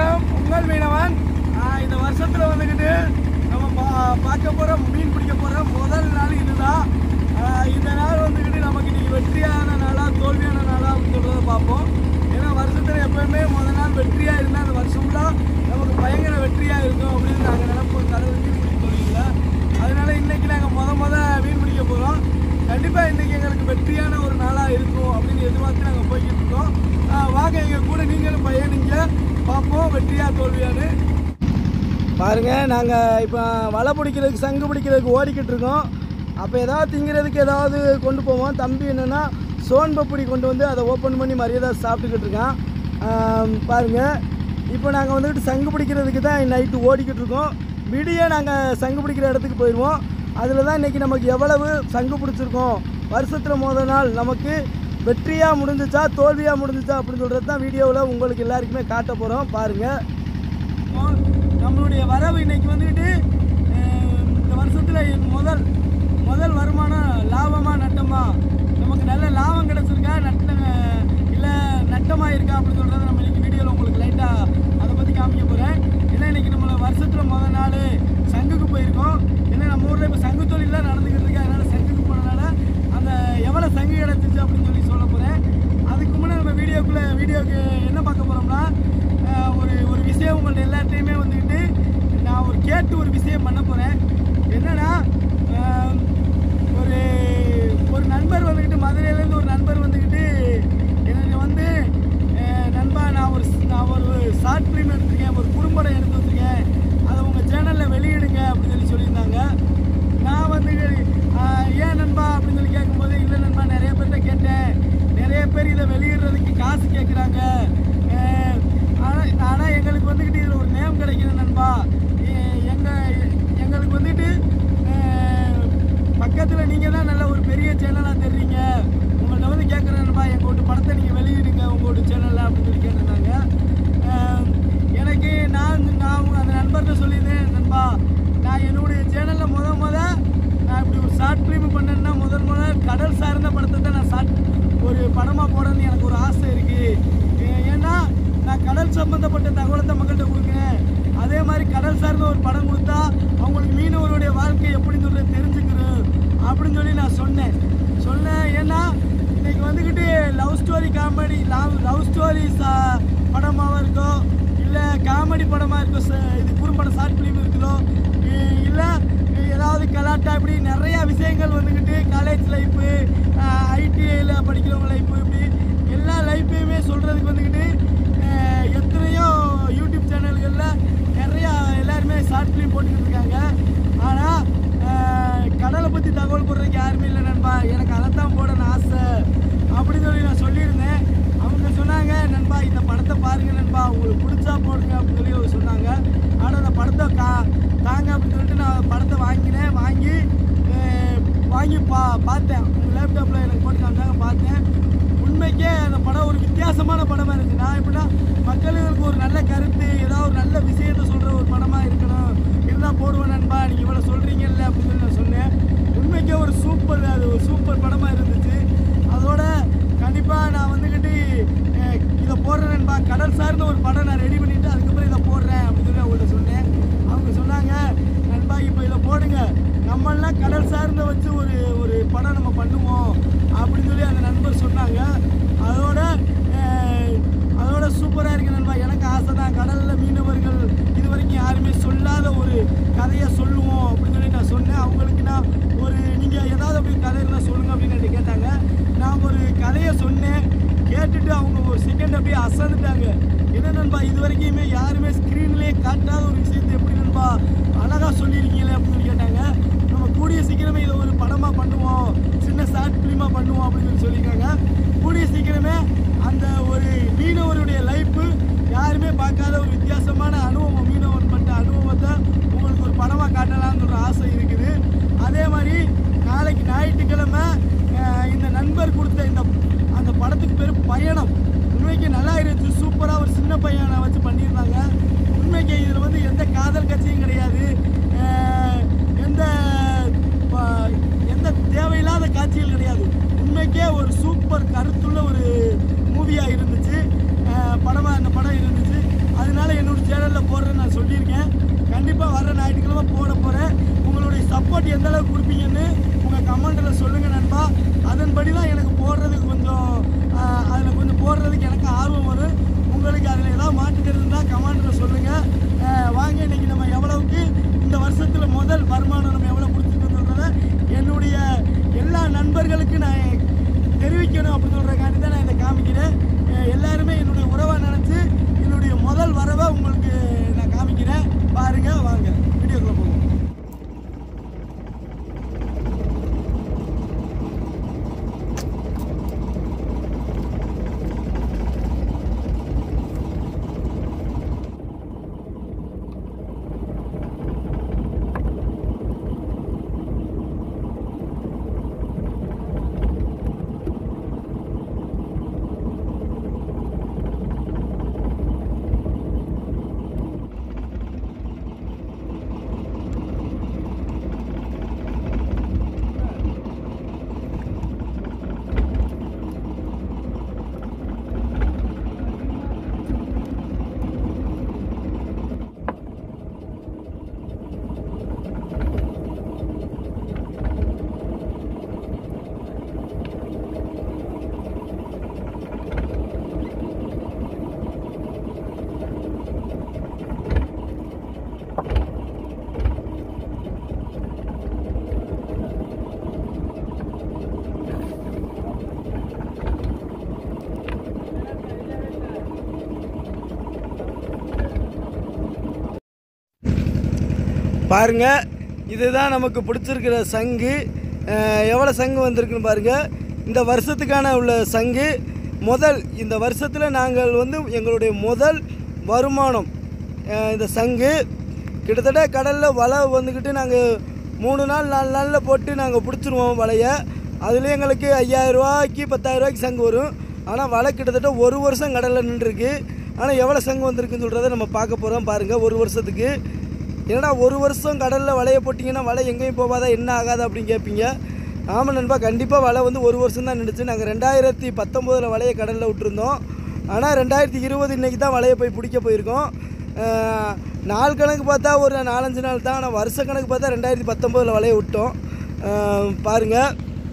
வணக்கம் உங்கள் மீனவன் ஆஹ் இந்த வருஷத்தில் வந்துக்கிட்டு நம்ம பா- பார்க்க போகிற மீன் பிடிக்க போகிற முதல் நாள் இதுதான் ஆஹ் இந்த நாள் வந்துக்கிட்டு நமக்கு இன்னைக்கு வெற்றியான நாளா தோல்வியான நாளா அப்படின்னு சொல்கிறத பார்ப்போம் ஏன்னா வருஷத்தில் எப்பவுமே முதல் நாள் வெற்றியாக இருந்தால் அந்த வருஷம் ஃபுல்லாக நமக்கு பயங்கர வெற்றியாக இருக்கும் அப்படின்னு நாங்கள் நினைப்போம் கடல் மீன் பிடிக்க தொழிலில் அதனால இன்னைக்கு நாங்கள் முத முத மீன் பிடிக்க போகிறோம் கண்டிப்பாக இன்னைக்கு எங்களுக்கு வெற்றியான ஒரு நாளாக இருக்கும் அப்படின்னு எதிர்பார்த்து நாங்கள் போய்கிட்டு இருக்கோம் ஆஹ் வாங்க எங்கள் கூட நீங்களும் பயணிங்க பார்ப்போம் வெற்றியா தோல்வியான்னு பாருங்க நாங்கள் இப்போ வலை பிடிக்கிறதுக்கு சங்கு பிடிக்கிறதுக்கு ஓடிக்கிட்டு இருக்கோம் அப்போ ஏதாவது திங்கிறதுக்கு ஏதாவது கொண்டு போவோம் தம்பி என்னென்னா சோன் பப்படி கொண்டு வந்து அதை ஓப்பன் பண்ணி மரியாதை சாப்பிட்டுக்கிட்டு இருக்கான் ஆம், பாருங்க இப்போ நாங்கள் வந்துட்டு சங்கு பிடிக்கிறதுக்கு தான் நைட்டு ஓடிக்கிட்டு இருக்கோம் விடிய நாங்கள் சங்கு பிடிக்கிற இடத்துக்கு போயிடுவோம் அதில் தான் இன்றைக்கி நமக்கு எவ்வளவு சங்கு பிடிச்சிருக்கோம் வருஷத்தில் முதல் நாள் நமக்கு வெற்றியாக முடிஞ்சிச்சா தோல்வியாக முடிஞ்சிச்சா அப்படின்னு சொல்கிறது தான் வீடியோவில் உங்களுக்கு எல்லாருக்குமே காட்ட போகிறோம் பாருங்கள் நம்மளுடைய வரவு இன்னைக்கு வந்துக்கிட்டு அஹ், இந்த வருஷத்தில் முதல் முதல் வருமானம் லாபமா நட்டமா நமக்கு நல்ல லாபம் கிடைச்சிருக்கா நட்ட இல்லை நட்டமாக இருக்கா அப்படின்னு சொல்கிறத நம்ம இன்னைக்கு வீடியோவில் உங்களுக்கு லைட்டாக அதை பற்றி காமிக்க போகிறேன் ஏன்னா இன்னைக்கு நம்மள வருஷத்தில் முதல் நாள் சங்குக்கு போயிருக்கோம் ஏன்னா நம்ம ஊரில் இப்போ சங்கு தொழிலாம் நடந்துக்கிட்டு இருக்கு அதனால் சங்குக்கு போனனால அந்த எவ்வளோ சங்கு கிடச்சிச்சு அப்படின்னு சொல்லி சொல்ல போகிறேன் அதுக்கு முன்னே நம்ம வீடியோக்குள்ளே வீடியோக்கு என்ன பார்க்க போகிறோம்னா ஆஹ் ஒரு ஒரு விஷயம் உங்கள்ட்ட எல்லாத்தையுமே வந்துக்கிட்டு நான் ஒரு கேட்டு ஒரு விஷயம் பண்ண போகிறேன் என்னன்னா ஆஹ் ஒரு ஒரு நண்பர் வந்துக்கிட்டு மதுரையிலேருந்து ஒரு நண்பர் வந்துக்கிட்டு எனக்கு வந்து ஆஹ் நண்பா நான் ஒரு நான் ஒரு ஷார்ட் ஃபிலிம் எடுத்திருக்கேன் ஒரு குறும்படம் எடுத்து வச்சிருக்கேன் அதை உங்கள் சேனலில் வெளியிடுங்க அப்படின்னு சொல்லி சொல்லியிருந்தாங்க நான் வந்து ஆஹ், ஏன் நண்பா அப்படின்னு சொல்லி கேட்கும்போது இல்லை நண்பா நிறைய பேர்கிட்ட கேட்டேன் நிறைய பேர் இதை வெளியிடுறதுக்கு காசு கேட்குறாங்க ஆனால் ஆனால் எங்களுக்கு வந்துக்கிட்டு இதில் ஒரு நேம் கிடைக்குது நண்பா எங்கள் எங்களுக்கு வந்துட்டு பக்கத்தில் நீங்கள் தான் நல்ல ஒரு பெரிய சேனலாக தெரிறீங்க உங்கள்கிட்ட வந்து கேட்குறேன் நண்பா எங்கள் படத்தை நீங்கள் வெளியிடுங்க உங்களோட சேனலில் அப்படின்னு சொல்லி கேட்டிருந்தாங்க ஆஹ், எனக்கு நான் நான் உங்க- அந்த நண்பர்கிட்ட சொல்லியிருந்தேன் நண்பா நான் என்னுடைய சேனலில் முத முத நான் இப்படி ஒரு ஷார்ட் ஃபிலிம் பண்ணேன்னா முதல் முதல் கடல் சார்ந்த படத்தை தான் நான் ஷார்ட் ஒரு படமாக போடணும்னு எனக்கு ஒரு ஆசை இருக்குது ஏன்னா நான் கடல் சம்மந்தப்பட்ட தகவலத்தை மக்கள்கிட்ட கொடுக்குறேன் அதே மாதிரி கடல் சார்ந்த ஒரு படம் கொடுத்தா அவங்களுக்கு மீனவருடைய வாழ்க்கை எப்படின்னு சொல்லி தெரிஞ்சுக்கணும் அப்படின்னு சொல்லி நான் சொன்னேன் சொன்னேன் ஏன்னா இன்னைக்கு வந்துக்கிட்டு love story comedy love love story படமாகவும் இருக்கோ இல்லை காமெடி படமாக இருக்கோ ச- இது குறும்படம் ஷார்ட் ஃபிலிம் இருக்குதோ இல்லை ஏதாவது கலாட்டா இப்படி நிறையா விஷயங்கள் வந்துக்கிட்டு காலேஜ் லைஃபு ஐடிஐயில் படிக்கிறவங்க லைஃபு இப்படி எல்லா லைஃப்பையுமே சொல்கிறதுக்கு வந்துக்கிட்டு அஹ், எத்தனையோ யூடியூப் சேனல்களில் நிறையா எல்லாருமே ஷார்ட் ஃபிலிம் போட்டுக்கிட்டு இருக்காங்க ஆனால் கடலை பற்றி தகவல் போடுறதுக்கு யாருமே இல்லை நண்பா எனக்கு அதைத்தான் போடணும் ஆசை அப்படின்னு சொல்லி நான் சொல்லியிருந்தேன் அவங்க சொன்னாங்க நண்பா இந்த படத்தை பாருங்க நண்பா உங்களுக்கு பிடிச்சா போடுங்க அப்படின்னு சொல்லி அவங்க சொன்னாங்க ஆனால் அந்த படத்தை கா தாங்க அப்படின்னு சொல்லிட்டு நான் படத்தை வாங்கினேன் வாங்கி அஹ், வாங்கி பா பார்த்தேன் உங்கள் லேப்டாப்பில் எனக்கு போட்டு காமிச்சாங்க பார்த்தேன் உண்மைக்கே அந்த படம் ஒரு வித்தியாசமான படமாக இருந்துச்சு நான் எப்படின்னா மக்களுக்கு ஒரு நல்ல கருத்து ஏதாவது ஒரு நல்ல விஷயத்த சொல்கிற ஒரு படமாக இருக்கணும் இருந்தால் போடுவேன் நண்பா நீங்கள் இவ்வளோ சொல்கிறீங்கல்ல அப்படின்னு சொல்லி நான் சொன்னேன் உண்மைக்கே ஒரு சூப்பர் அது ஒரு சூப்பர் படமாக இருந்துச்சு அதோட கண்டிப்பாக நான் வந்துக்கிட்டு அஹ், இதை போடுறேன் நண்பா கடல் சார்ந்த ஒரு படம் நான் ரெடி பண்ணிவிட்டு அதுக்கப்புறம் இதை போடுறேன் அப்படின்னு சொல்லி அவங்கள்ட்ட சொன்னேன் அவங்க சொன்னாங்க நண்பா இப்போ இதை போடுங்க நம்மளாம் கடல் சார்ந்த வச்சு ஒரு ஒரு படம் நம்ம பண்ணுவோம் அப்படின்னு சொல்லி அந்த நண்பர் சொன்னாங்க அதோட அஹ், அதோட சூப்பராக இருக்கு நண்பா எனக்கு ஆசை தான் கடலில் மீனவர்கள் இது வரைக்கும் யாருமே சொல்லாத ஒரு கதையை சொல்லுவோம் அப்படின்னு சொல்லி நான் சொன்னேன் அவங்களுக்கு நான் ஒரு நீங்கள் ஏதாவது அப்படி கதை இருந்தால் சொல்லுங்கள் அப்படின்னு என்கிட்ட கேட்டாங்க நான் ஒரு கதையை சொன்னேன் கேட்டுட்டு அவங்க ஒரு செகண்ட் அப்படியே அசந்துட்டாங்க என்ன நண்பா இது வரைக்குமே யாருமே ஸ்க்ரீன்லேயே காட்டாத ஒரு விஷயத்தை எப்படி நண்பா அழகாக சொல்லியிருக்கீங்களே அப்படின்னு சொல்லி கேட்டாங்க நம்ம கூடிய சீக்கிரமே இதை ஒரு படமாக பண்ணுவோம் சின்ன ஷார்ட் ஃபிலிமாக பண்ணுவோம் அப்படின்னு சொல்லி சொல்லியிருக்காங்க கூடிய சீக்கிரமே அந்த ஒரு மீனவருடைய லைஃப்பு யாருமே பார்க்காத ஒரு வித்தியாசமான அனுபவம் மீனவன் பட்ட அனுபவத்தை உங்களுக்கு ஒரு படமாக காட்டலாம்னு ஒரு ஆசை இருக்குது அதே மாதிரி நாளைக்கு ஞாயிற்றுக்கிழமை அஹ், இந்த நண்பர் கொடுத்த இந்த அந்த படத்துக்கு பேர் பயணம் உண்மைக்கு நல்லா இருந்துச்சு சூப்பராக ஒரு சின்ன பையனை வச்சு பண்ணியிருந்தாங்க உண்மைக்கு இதில் வந்து எந்த காதல் கட்சியும் கிடையாது அஹ், எந்த ப- எந்த தேவையில்லாத காட்சிகள் கிடையாது உண்மைக்கே ஒரு சூப்பர் கருத்துள்ள ஒரு மூவியாக இருந்துச்சு படமாக அந்த படம் இருந்துச்சு அதனால சொல்லியிருக்கேன் கண்டிப்பாக வர ஞாயிற்றுக்கிழமை போட போகிறேன் உங்களுடைய சப்போர்ட் எந்த அளவுக்கு கொடுப்பீங்கன்னு உங்கள் கமெண்ட்டில் சொல்லுங்கள் நண்பா அதன்படி தான் எனக்கு போடுறதுக்கு கொஞ்சம் அதில் கொஞ்சம் போடுறதுக்கு எனக்கு ஆர்வம் வரும் உங்களுக்கு அதில் ஏதாவது மாற்றுக்கிறது இருந்தால் கமெண்ட்டில் சொல்லுங்கள் வாங்க இன்னைக்கு நம்ம எவ்வளவுக்கு இந்த வருஷத்தில் முதல் வருமானம் நம்ம எவ்வளோ கொடுத்துருக்கோன்றத என்னுடைய எல்லா நண்பர்களுக்கு நான் தெரிவிக்கணும் அப்படின்னு சொல்கிறக்காண்டி தான் நான் இதை காமிக்கிறேன் அஹ் எல்லாருமே என்னுடைய உறவாக நினச்சி என்னுடைய முதல் வரவை உங்களுக்கு நான் காமிக்கிறேன் பாருங்க வாங்க வீடியோக்குள்ளே போவோம் பாருங்க இதுதான் நமக்கு பிடிச்சிருக்கிற சங்கு அஹ் எவ்வளோ சங்கு வந்திருக்குன்னு பாருங்க இந்த வருஷத்துக்கான உள்ள சங்கு முதல் இந்த வருஷத்தில் நாங்கள் வந்து எங்களுடைய முதல் வருமானம் அஹ் இந்த சங்கு கிட்டத்தட்ட கடலில் வலை வந்துக்கிட்டு நாங்கள் மூணு நாள் நாலு நாளில் போட்டு நாங்கள் பிடிச்சிருவோம் வலையை அதுலேயும் எங்களுக்கு ஐயாயிரம் ரூபாய்க்கு பத்தாயிரம் ரூபாய்க்கு சங்கு வரும் ஆனால் வலை கிட்டத்தட்ட ஒரு வருஷம் கடலில் நின்றுருக்கு ஆனால் எவ்வளோ சங்கு வந்திருக்குன்னு சொல்கிறத நம்ம பார்க்க போகிறோம் பாருங்கள் ஒரு வருஷத்துக்கு என்னடா ஒரு வருஷம் கடலில் வலையை போட்டிங்கன்னா வலை எங்கேயும் போகாதா என்ன ஆகாது அப்படின்னு கேட்பீங்க ஆமாம் நண்பா கண்டிப்பாக வலை வந்து ஒரு வருஷம் தான் நின்றுச்சு நாங்கள் ரெண்டாயிரத்தி பத்தொம்போதில் வலையை கடலில் விட்டுருந்தோம் ஆனால் ரெண்டாயிரத்தி இருபது இன்றைக்கி தான் வலையை போய் பிடிக்க போயிருக்கோம் அஹ், நாள் கணக்கு பார்த்தா ஒரு நாலஞ்சு நாள் தான் ஆனால் வருஷ கணக்கு பார்த்தா ரெண்டாயிரத்தி பத்தொம்போதில் வலையை விட்டோம் அஹ், பாருங்கள்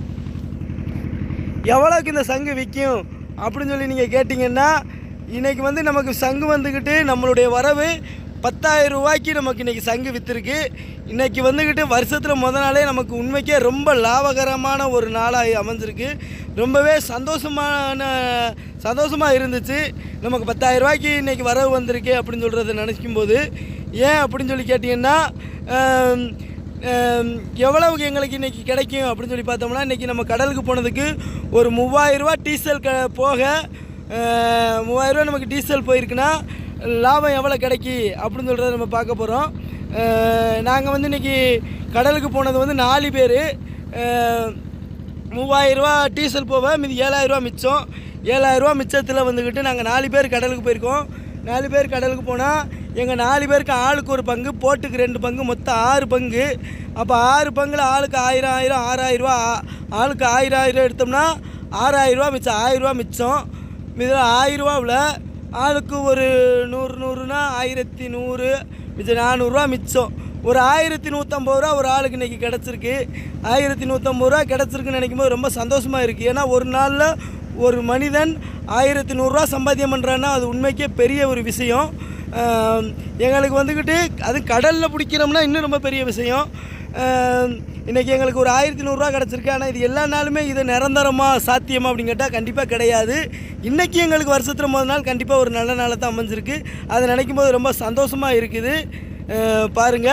எவ்வளோக்கு இந்த சங்கு விற்கும் அப்படின்னு சொல்லி நீங்கள் கேட்டிங்கன்னா இன்றைக்கி வந்து நமக்கு சங்கு வந்துக்கிட்டு நம்மளுடைய வரவு பத்தாயிரம் ரூபாய்க்கு நமக்கு இன்றைக்கி சங்கு விற்றுருக்கு இன்றைக்கி வந்துக்கிட்டு வருஷத்தில் முத நாளே நமக்கு உண்மைக்கே ரொம்ப லாபகரமான ஒரு நாளாக அமைஞ்சிருக்கு ரொம்பவே சந்தோஷமான சந்தோஷமாக இருந்துச்சு நமக்கு பத்தாயிரம் ரூபாய்க்கு இன்றைக்கி வரவு வந்திருக்கு அப்படின்னு சொல்கிறத நினைக்கும் போது ஏன் அப்படின்னு சொல்லி கேட்டிங்கன்னா ஆம், ஆம், எவ்வளவுக்கு எங்களுக்கு இன்றைக்கி கிடைக்கும் அப்படின்னு சொல்லி பார்த்தோம்னா இன்றைக்கி நம்ம கடலுக்கு போனதுக்கு ஒரு மூவாயிரரூவா டீசல் க போக ஆஹ், மூவாயிரரூவா நமக்கு டீசல் போயிருக்குன்னா லாபம் எவ்வளோ கிடைக்கி அப்படின்னு சொல்கிறத நம்ம பார்க்க போகிறோம் நாங்கள் வந்து இன்றைக்கி கடலுக்கு போனது வந்து நாலு பேர் மூவாயிரரூவா டீசல் போக மீதி ஏழாயிரரூவா மிச்சம் ஏழாயிரரூவா மிச்சத்தில் வந்துக்கிட்டு நாங்கள் நாலு பேர் கடலுக்கு போயிருக்கோம் நாலு பேர் கடலுக்கு போனால் எங்கள் நாலு பேருக்கு ஆளுக்கு ஒரு பங்கு போட்டுக்கு ரெண்டு பங்கு மொத்தம் ஆறு பங்கு அப்போ ஆறு பங்கில் ஆளுக்கு ஆயிரம் ஆயிரம் ஆறாயிரரூவா ஆளுக்கு ஆயிரம் ஆயிரம் எடுத்தோம்னா ஆறாயிரரூவா மிச்சம் ஆயிரரூவா மிச்சம் இதில் ஆயிரரூவாவில் ஆளுக்கு ஒரு நூறு நூறுனா ஆயிரத்தி நூறு மிச்சம் நானூறுரூவா மிச்சம் ஒரு ஆயிரத்தி நூற்றம்பது ரூபா ஒரு ஆளுக்கு இன்றைக்கி கிடச்சிருக்கு ஆயிரத்தி நூற்றம்பது ரூபா கிடச்சிருக்குன்னு நினைக்கும் போது ரொம்ப சந்தோஷமாக இருக்குது ஏன்னா ஒரு நாளில் ஒரு மனிதன் ஆயிரத்தி நூறுரூவா சம்பாத்தியம் பண்ணுறான்னா அது உண்மைக்கே பெரிய ஒரு விஷயம் ஆம், எங்களுக்கு வந்துக்கிட்டு அது கடலில் பிடிக்கிறோம்னா இன்னும் ரொம்ப பெரிய விஷயம் ஆம், இன்னைக்கு எங்களுக்கு ஒரு ஆயிரத்தி நூறுரூவா கிடச்சிருக்கு ஆனால் இது எல்லா நாளுமே இது நிரந்தரமாக சாத்தியமா அப்படின்னு கேட்டால் கண்டிப்பாக கிடையாது இன்றைக்கி எங்களுக்கு வருஷத்தில் முதல் நாள் கண்டிப்பாக ஒரு நல்ல நாளாக தான் அமைஞ்சிருக்கு அதை நினைக்கும் போது ரொம்ப சந்தோஷமாக இருக்குது அஹ் பாருங்க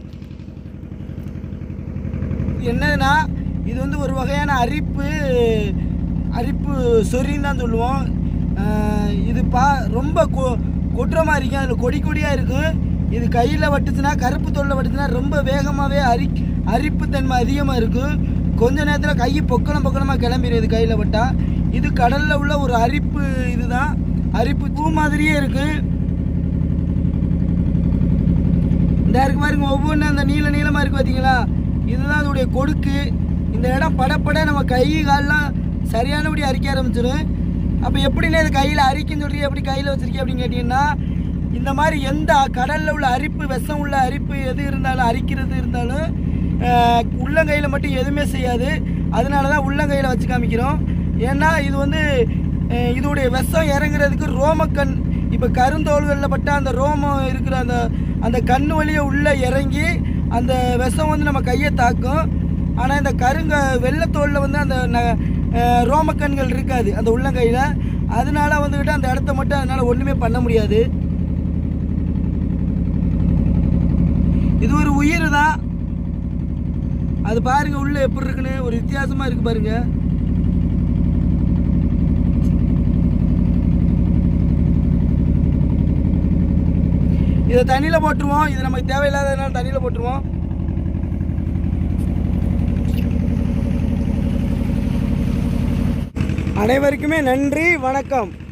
என்னன்னா இது வந்து ஒரு வகையான அரிப்பு அரிப்பு சொரின்னு தான் சொல்லுவோம் அஹ் இது பா ரொம்ப கொ கொட்டுற மாதிரி இருக்கும் அதில் கொடி கொடியாக இருக்கும் இது கையில் வட்டுச்சுன்னா கருப்பு தொல்லை வட்டுச்சுன்னா ரொம்ப வேகமாகவே அரி அரிப்புத்தன்மை அதிகமாக இருக்கும் கொஞ்ச நேரத்தில் கை பொக்கலம் பொக்கலமாக கிளம்பிடுது கையில் வட்டா இது கடலில் உள்ள ஒரு அரிப்பு இதுதான் அரிப்பு பூ மாதிரியே இருக்குது இந்த இருக்கு பாருங்க ஒவ்வொன்றும் அந்த நீல நீளமாக இருக்கு பார்த்தீங்களா இதுதான் அதோடைய கொடுக்கு இந்த இடம் படப்பட நம்ம கை கால்லாம் சரியானபடி அரிக்க ஆரம்பிச்சிடும் அப்போ எப்படிண்ணே இது கையில் அரிக்குன்னு சொல்றீங்க எப்படி கையில் வச்சிருக்கீங்க அப்படின்னு கேட்டிங்கன்னா இந்த மாதிரி எந்த கடலில் உள்ள அரிப்பு விஷம் உள்ள அரிப்பு எது இருந்தாலும் அரிக்கிறது இருந்தாலும் அஹ், உள்ளங்கையில் மட்டும் எதுவுமே செய்யாது அதனால தான் உள்ளங்கையில் வச்சு காமிக்கிறோம் ஏன்னா இது வந்து அஹ், இதோடைய விஷம் இறங்குறதுக்கு ரோமக்கண் இப்போ கருந்தோள்களில் பட்ட அந்த ரோமம் இருக்கிற அந்த அந்த கண்ணு வழியை உள்ளே இறங்கி அந்த விஷம் வந்து நம்ம கையை தாக்கும் ஆனால் இந்த கருங்க வெள்ளத்தோலில் வந்து அந்த ந- அஹ், ரோமக்கண்கள் இருக்காது அந்த உள்ளங்கையில் அதனால வந்துக்கிட்டு அந்த இடத்த மட்டும் அதனால் ஒன்றுமே பண்ண முடியாது இது ஒரு உயிர் தான் அது பாருங்க உள்ள எப்படி இருக்குன்னு ஒரு வித்தியாசமா இருக்கு பாருங்க இதை தண்ணியில் போட்டுருவோம் இது நமக்கு தேவையில்லாததுனால தண்ணியில் போட்டுருவோம் அனைவருக்குமே நன்றி வணக்கம்